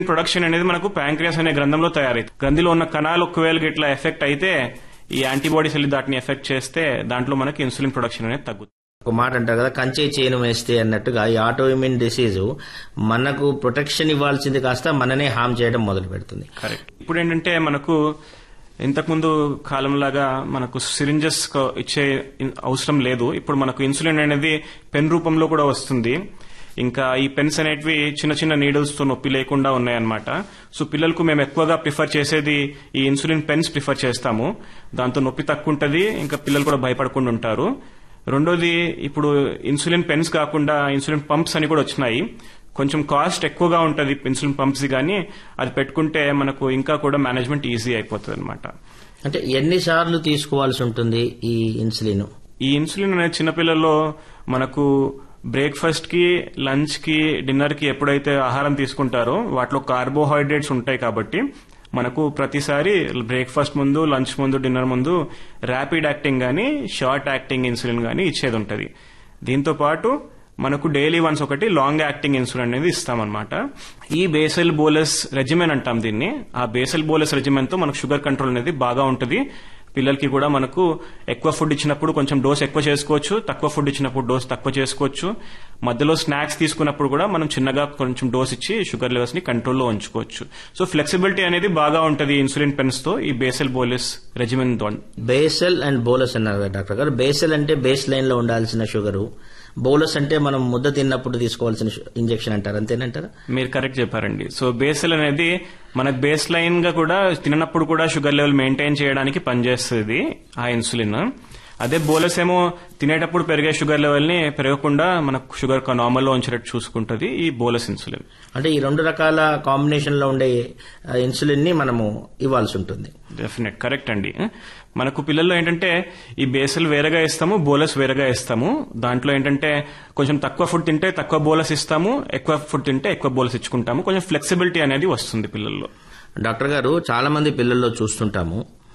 production అనేది మనకు pancreas అనే గ్రంథంలో తయారైంది గ్రంథిలో ఉన్న కణాలు ఒకవేళ ఇట్లా ఎఫెక్ట్ అయితే ఈ యాంటీబాడీస్ వెళ్ళి దాటిని ఎఫెక్ట్ చేస్తే దాంట్లో మనకి ఇన్సులిన్ ప్రొడక్షన్ అనేది తగ్గుతుంది ఒక మాట అంటారు కదా కంచే చేను వేస్తే అన్నట్టుగా ఈ ఆటోఇమ్యూన్ డిసీజ్ మనకు ప్రొటెక్షన్ ఇవ్వాల్సింది కాస్త మననే హామ్ చేయడం మొదలు పెడుతుంది కరెక్ట్ ఇప్పుడు ఏంటంటే మనకు ఇంతకుముందు కాలంలాగా మనకు సిరింజెస్ ఇచ్చే ఇన్- అవసరం లేదు ఇప్పుడు మనకు ఇన్సులిన్ అనేది పెన్ రూపంలో కూడా వస్తుంది ఇంకా ఈ పెన్స్ అనేటివి చిన్న చిన్న నీడిల్స్ తో నొప్పి లేకుండా ఉన్నాయన్నమాట సో పిల్లలకు మేము ఎక్కువగా ప్రిఫర్ చేసేది ఈ ఇన్సులిన్ పెన్స్ ప్రిఫర్ చేస్తాము దాంతో నొప్పి తక్కువ ఉంటది ఇంకా పిల్లలు కూడా భయపడకుండా ఉంటారు రెండోది ఇప్పుడు ఇన్సులిన్ పెన్స్ కాకుండా ఇన్సులిన్ పంప్స్ అని కూడా వచ్చినాయి కొంచెం కాస్ట్ ఎక్కువగా ఉంటుంది ఇన్సులిన్ పంప్స్ కానీ అది పెట్టుకుంటే మనకు ఇంకా కూడా మేనేజ్మెంట్ ఈజీ అయిపోతుంది అనమాట అంటే ఎన్నిసార్లు తీసుకోవాల్సి ఉంటుంది ఈ ఇన్సులిన్ ఈ ఇన్సులిన్ అనేది చిన్నపిల్లల్లో మనకు బ్రేక్ఫాస్ట్ కి లంచ్ కి డిన్నర్ కి ఎప్పుడైతే ఆహారం తీసుకుంటారో వాటిలో కార్బోహైడ్రేట్స్ ఉంటాయి కాబట్టి మనకు ప్రతిసారి బ్రేక్ఫాస్ట్ ముందు లంచ్ ముందు డిన్నర్ ముందు ర్యాపిడ్ యాక్టింగ్ గానీ షార్ట్ యాక్టింగ్ ఇన్సులిన్ గానీ ఇచ్చేది ఉంటది దీంతో పాటు మనకు డైలీ వన్స్ ఒకటి లాంగ్ యాక్టింగ్ ఇన్సులిన్ అనేది ఇస్తామన్నమాట ఈ బేసల్ బోలస్ రెజిమెన్ అంటాం దీన్ని ఆ బేసల్ బోలస్ రెజిమెన్ తో మనకు షుగర్ కంట్రోల్ అనేది బాగా ఉంటుంది పిల్లలకి కూడా మనకు ఎక్కువ ఫుడ్ ఇచ్చినప్పుడు కొంచెం డోస్ ఎక్కువ చేసుకోవచ్చు తక్కువ ఫుడ్ ఇచ్చినప్పుడు డోస్ తక్కువ చేసుకోవచ్చు మధ్యలో స్నాక్స్ తీసుకున్నప్పుడు కూడా మనం చిన్నగా కొంచెం డోస్ ఇచ్చి షుగర్ లెవెల్స్ ని కంట్రోల్లో ఉంచుకోవచ్చు సో ఫ్లెక్సిబిలిటీ అనేది బాగా ఉంటుంది ఇన్సులిన్ పెన్స్ తో ఈ బేసల్ బోలస్ రెజిమెన్ తో బేసల్ అండ్ బోలస్ అన్నారు కదా డాక్టర్ గారు బేసల్ అంటే బేస్ లైన్ లో ఉండాల్సిన షుగరు బోలస్ అంటే మనం ముద్ద తిన్నప్పుడు తీసుకోవాల్సిన ఇంజెక్షన్ అంటారు అంతేనంటారా మీరు కరెక్ట్ చెప్పారండి సో బేసల్ అనేది మనకు బేస్ లైన్ గా కూడా తిననప్పుడు కూడా షుగర్ లెవెల్ మెయింటైన్ చేయడానికి పనిచేస్తుంది ఆ ఇన్సులిన్ అదే బోలస్ ఏమో తినేటప్పుడు పెరిగే షుగర్ లెవెల్ ని పెరగకుండా మనకు షుగర్ నార్మల్ లో ఉంచేటట్టు చూసుకుంటుంది ఈ బోలస్ ఇన్సులిన్ అంటే ఈ రెండు రకాల కాంబినేషన్ లో ఉండే ఇన్సులిన్ ని మనము ఇవ్వాల్సి ఉంటుంది డెఫినెట్ కరెక్ట్ అండి మనకు పిల్లల్లో ఏంటంటే ఈ బేసల్ వేరేగా ఇస్తాము బోలస్ వేరేగా ఇస్తాము దాంట్లో ఏంటంటే కొంచెం తక్కువ ఫుడ్ తింటే తక్కువ బోలస్ ఇస్తాము ఎక్కువ ఫుడ్ తింటే ఎక్కువ బోలస్ ఇచ్చుకుంటాము కొంచెం ఫ్లెక్సిబిలిటీ అనేది వస్తుంది పిల్లల్లో డాక్టర్ గారు చాలా మంది పిల్లల్లో చూస్తుంటాము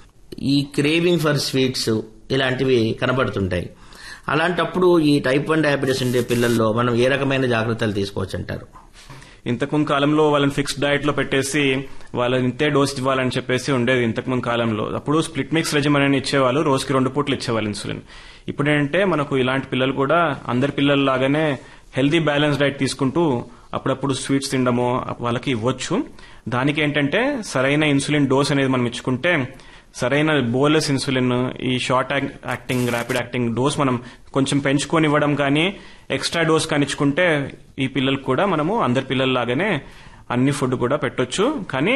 ఈ క్రేవింగ్ ఫర్ స్వీట్స్ ఇలాంటివి కనబడుతుంటాయి అలాంటప్పుడు ఈ టైప్ వన్ డయాబెటీస్ ఉండే పిల్లల్లో మనం ఏ రకమైన జాగ్రత్తలు తీసుకోవచ్చు అంటారు ఇంతకుముందు కాలంలో వాళ్ళని ఫిక్స్డ్ డయట్ లో పెట్టేసి వాళ్ళని ఇంతే డోస్ ఇవ్వాలని చెప్పేసి ఉండేది ఇంతకుముందు కాలంలో అప్పుడు స్ప్లిట్ మిక్స్ రెజిమన్ అని ఇచ్చేవాళ్ళు రోజుకి రెండు పూట్లు ఇచ్చేవాళ్ళు ఇన్సులిన్ ఇప్పుడు ఏంటంటే మనకు ఇలాంటి పిల్లలు కూడా అందరి పిల్లల లాగానే హెల్దీ బ్యాలెన్స్ డైట్ తీసుకుంటూ అప్పుడప్పుడు స్వీట్స్ తినడము వాళ్ళకి ఇవ్వచ్చు దానికి ఏంటంటే సరైన ఇన్సులిన్ డోస్ అనేది మనం ఇచ్చుకుంటే సరైన బోలస్ ఇన్సులిన్ ఈ short acting rapid acting dose మనం కొంచెం పెంచుకొని ఇవ్వడం కానీ ఎక్స్ట్రా డోస్ కానిచ్చుకుంటే ఈ పిల్లలకు కూడా మనము అందరి పిల్లల్లాగానే అన్ని ఫుడ్ కూడా పెట్టొచ్చు కానీ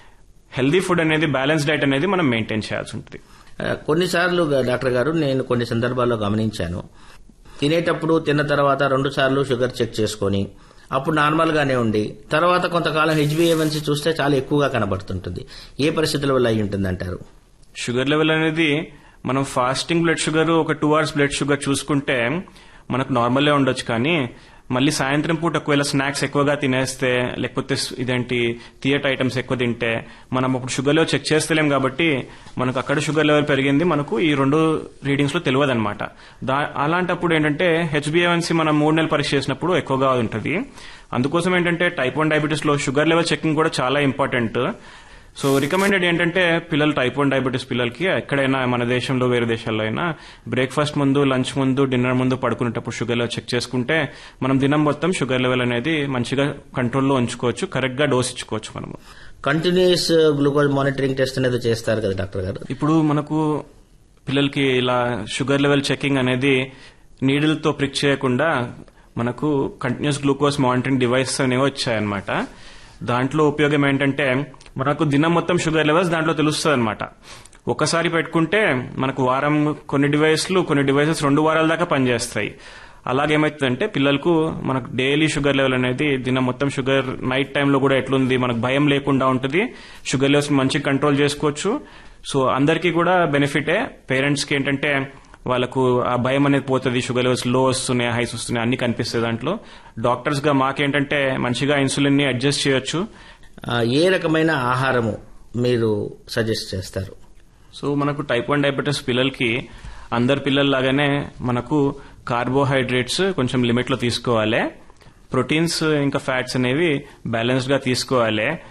హెల్దీ ఫుడ్ అనేది బ్యాలెన్స్ డైట్ అనేది మనం మెయింటైన్ చేయాల్సి ఉంటుంది ఆ, కొన్నిసార్లు గా- డాక్టర్ గారు నేను కొన్ని సందర్భాల్లో గమనించాను తినేటప్పుడు తిన్న తర్వాత రెండు సార్లు షుగర్ చెక్ చేసుకొని అప్పుడు నార్మల్ గానే ఉండి తర్వాత కొంతకాలం హెచ్బిఏవన్సీ చూస్తే చాలా ఎక్కువగా కనబడుతుంటుంది ఏ పరిస్థితుల వల్ల అయి ఉంటుంది అంటారు షుగర్ లెవెల్ అనేది మనం ఫాస్టింగ్ బ్లడ్ షుగర్ ఒక టూ అవర్స్ బ్లడ్ షుగర్ చూసుకుంటే మనకు నార్మలే ఉండొచ్చు కానీ మళ్ళీ సాయంత్రం పూట ఒకవేళ స్నాక్స్ ఎక్కువగా తినేస్తే లేకపోతే స్- ఇదేంటి థియేటర్ ఐటమ్స్ ఎక్కువ తింటే మనం అప్పుడు షుగర్ లెవెల్ చెక్ చేస్తలేం కాబట్టి మనకు అక్కడ షుగర్ లెవెల్ పెరిగింది మనకు ఈ రెండు రీడింగ్స్ లో తెలియదు అనమాట అలాంటప్పుడు ఏంటంటే హెచ్బిఏవన్సీ మనం మూడు నెలలు పరీక్ష చేసినప్పుడు ఎక్కువగా ఉంటుంది అందుకోసం ఏంటంటే టైప్ వన్ డయాబెటీస్ లో షుగర్ లెవెల్ చెకింగ్ కూడా చాలా ఇంపార్టెంట్ సో రికమెండెడ్ ఏంటంటే పిల్లలు టైప్ వన్ డయాబెటీస్ పిల్లలకి ఎక్కడైనా మన దేశంలో వేరే దేశాల్లో అయినా బ్రేక్ఫాస్ట్ ముందు లంచ్ ముందు డిన్నర్ ముందు పడుకునేటప్పుడు షుగర్ లెవెల్ చెక్ చేసుకుంటే మనం దినం మొత్తం షుగర్ లెవెల్ అనేది మంచిగా కంట్రోల్లో ఉంచుకోవచ్చు కరెక్ట్ గా డోస్ ఇచ్చుకోవచ్చు మనము కంటిన్యూస్ గ్లూకోజ్ మానిటరింగ్ టెస్ట్ అనేది చేస్తారు కదా డాక్టర్ గారు ఇప్పుడు మనకు పిల్లలకి ఇలా షుగర్ లెవెల్ చెకింగ్ అనేది నీడిల్తో ప్రిక్ చేయకుండా మనకు కంటిన్యూస్ గ్లూకోజ్ మానిటరింగ్ డివైస్ అనేవి వచ్చాయన్నమాట దాంట్లో ఉపయోగం ఏంటంటే మనకు దినం మొత్తం షుగర్ లెవెల్స్ దాంట్లో తెలుస్తుంది అనమాట ఒకసారి పెట్టుకుంటే మనకు వారం కొన్ని డివైస్లు కొన్ని డివైసెస్ రెండు వారాల దాకా పనిచేస్తాయి అలాగేమవుతుందంటే పిల్లలకు మనకు డైలీ షుగర్ లెవెల్ అనేది దినం మొత్తం షుగర్ నైట్ టైంలో కూడా ఎట్లుంది మనకు భయం లేకుండా ఉంటుంది షుగర్ లెవెల్స్ మంచిగా కంట్రోల్ చేసుకోవచ్చు సో అందరికీ కూడా బెనిఫిటే పేరెంట్స్ కి ఏంటంటే వాళ్ళకు ఆ భయం అనేది పోతుంది షుగర్ లెవెల్స్ లో వస్తున్నాయి హైస్ వస్తున్నాయి అన్ని కనిపిస్తాయి దాంట్లో డాక్టర్స్ గా మాకేంటంటే మంచిగా ఇన్సులిన్ ని అడ్జస్ట్ చేయొచ్చు ఆ, ఏ రకమైన ఆహారము మీరు సజెస్ట్ చేస్తారు సో మనకు టైప్ వన్ డయాబెటీస్ పిల్లలకి అందరి పిల్లల్లాగానే మనకు కార్బోహైడ్రేట్స్ కొంచెం లిమిట్ లో తీసుకోవాలి ప్రోటీన్స్ ఇంకా ఫ్యాట్స్ అనేవి బ్యాలెన్స్డ్ గా తీసుకోవాలి